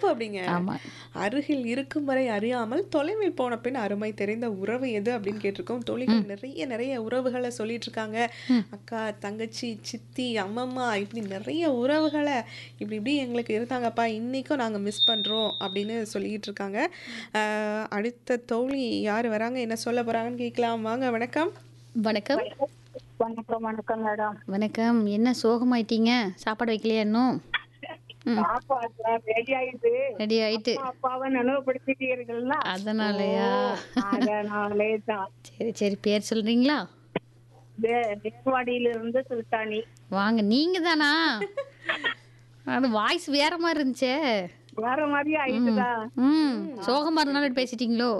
அப்படிங்க ஆமா அருகில் இருக்கும் வரை அறியாமல் தொலைவில் போன பின் அருமை தெரிந்த உறவு எது அப்படின்னு கேட்டிருக்கோம் தோழிகள் நிறைய நிறைய உறவுகளை சொல்லிட்டு இருக்காங்க அக்கா தங்கச்சி சித்தி அம்மம்மா இப்படி நிறைய உறவுகளை இப்படி இப்படி எங்களுக்கு இருந்தாங்கப்பா இன்னைக்கும் நாங்கள் மிஸ் பண்ணுறோம் அப்படின்னு சொல்லிட்டு இருக்காங்க ஆஹ் அடுத்த தோழி யார் வராங்க என்ன சொல்ல போறாங்கன்னு கேட்கலாம் வாங்க வணக்கம் வணக்கம் வணக்கம் வணக்கம் மேடம் வணக்கம் என்ன சோகமாயிட்டீங்க சாப்பாடு வைக்கலையா இன்னும் ம் சாப்பாடு ரெடி ஆயிடுது ரெடி ஆயிட்டு அம்மா அப்பாவை நினைவுபடுத்திட்டீர்கள்ல அதனாலயா அதனாலே தான் சரி சரி பேர் சொல்றீங்களா தேர்வாடியில இருந்து சுல்தானி வாங்க நீங்க தானா அது வாய்ஸ் வேற மாதிரி இருந்துச்சே வேற மாதிரி ஆயிடுதா ம் சோகமா இருந்தாலும் பேசிட்டீங்களோ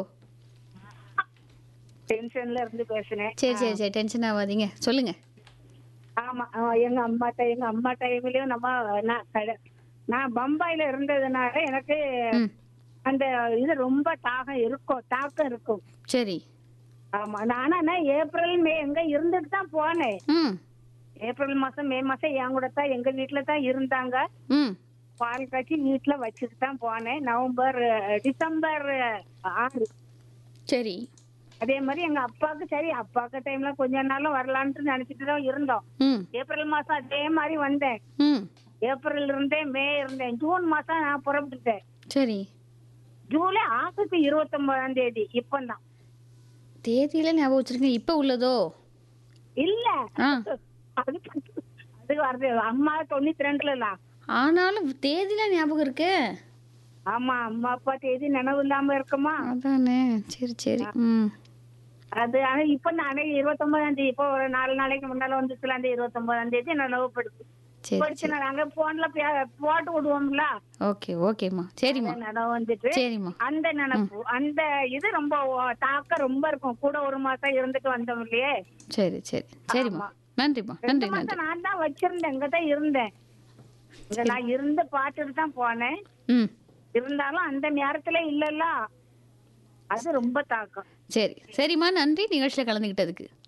டென்ஷன்ல இருந்து பேசினேன் சரி சரி சரி டென்ஷன் ஆகாதீங்க சொல்லுங்க ஆமா ஆ, எங்க அம்மா டைம் எங்க அம்மா டைம்லயும் நம்ம நான் கட- நான் பம்பாயில இருந்ததுனால எனக்கு ம் அந்த இது ரொம்ப தாகம் இருக்கும் தாக்கம் இருக்கும் சரி ஆமா நானா நான் ஏப்ரல் மே எங்க இருந்துட்டு தான் போனேன் ம் ஏப்ரல் மாசம் மே மாசம் என் கூட தான் எங்க வீட்டுல தான் இருந்தாங்க ம் பால் காய்ச்சி வீட்டுல வச்சுட்டு தான் போனேன் நவம்பர் அஹ், டிசம்பர் அஹ், ஆறு சரி அதே மாதிரி எங்க அப்பாவுக்கு சரி அப்பாக்கு டைம்ல கொஞ்ச நாளும் வரலான்ட்டு நினைச்சிட்டு தான் இருந்தோம் ம் ஏப்ரல் மாசம் அதே மாதிரி வந்தேன் ம் ஏப்ரல் இருந்தேன் மே இருந்தேன் ஜூன் மாசம் நான் புறப்பட்டுட்டேன் சரி ஜூலை ஆகஸ்ட் இருபத்தி ஒன்பதாம் தேதி இப்பதான் தேதியில ஞாபகம் வச்சிருக்கீங்க இப்ப உள்ளதோ இல்ல ஆ அது அது வருது அம்மா தொண்ணூத்தி ரெண்டுல ஆனாலும் தேதியில ஞாபகம் இருக்கு ஆமா அம்மா அப்பா தேதி நினைவு இல்லாம இருக்குமா அதானே சரி சரி ம் அது ஆனா இப்ப நானே இருபத்தி ஒன்பதாம் தேதி இப்போ ஒரு நாலு நாளைக்கு முன்னால வந்துச்சுல அந்த இருபத்தி ஒன்பதாம் தேதி நினைவுபடுத்து சரி படிச்சு நாங்க போன்ல போட்டு விடுவோம்ல ஓகே ஓகேம்மா சரிம்மா நினைவு வந்துட்டு சரிம்மா அந்த நினைப்பு அந்த இது ரொம்ப ஓ- தாக்கம் ரொம்ப இருக்கும் கூட ஒரு மாசம் இருந்துட்டு வந்தோம் இல்லையே சரி சரி சரிம்மா நன்றிம்மா ரெண்டு நன்றி நன்றி மாசம் நான் தான் வச்சிருந்தேன் இங்க தான் இருந்தேன் இங்க நான் இருந்து பார்த்துட்டு தான் போனேன் ம் இருந்தாலும் அந்த நேரத்துல இல்லல்ல அது ரொம்ப தாக்கம் சரி சரிம்மா நன்றி நிகழ்ச்சியில் கலந்துக்கிட்டதுக்கு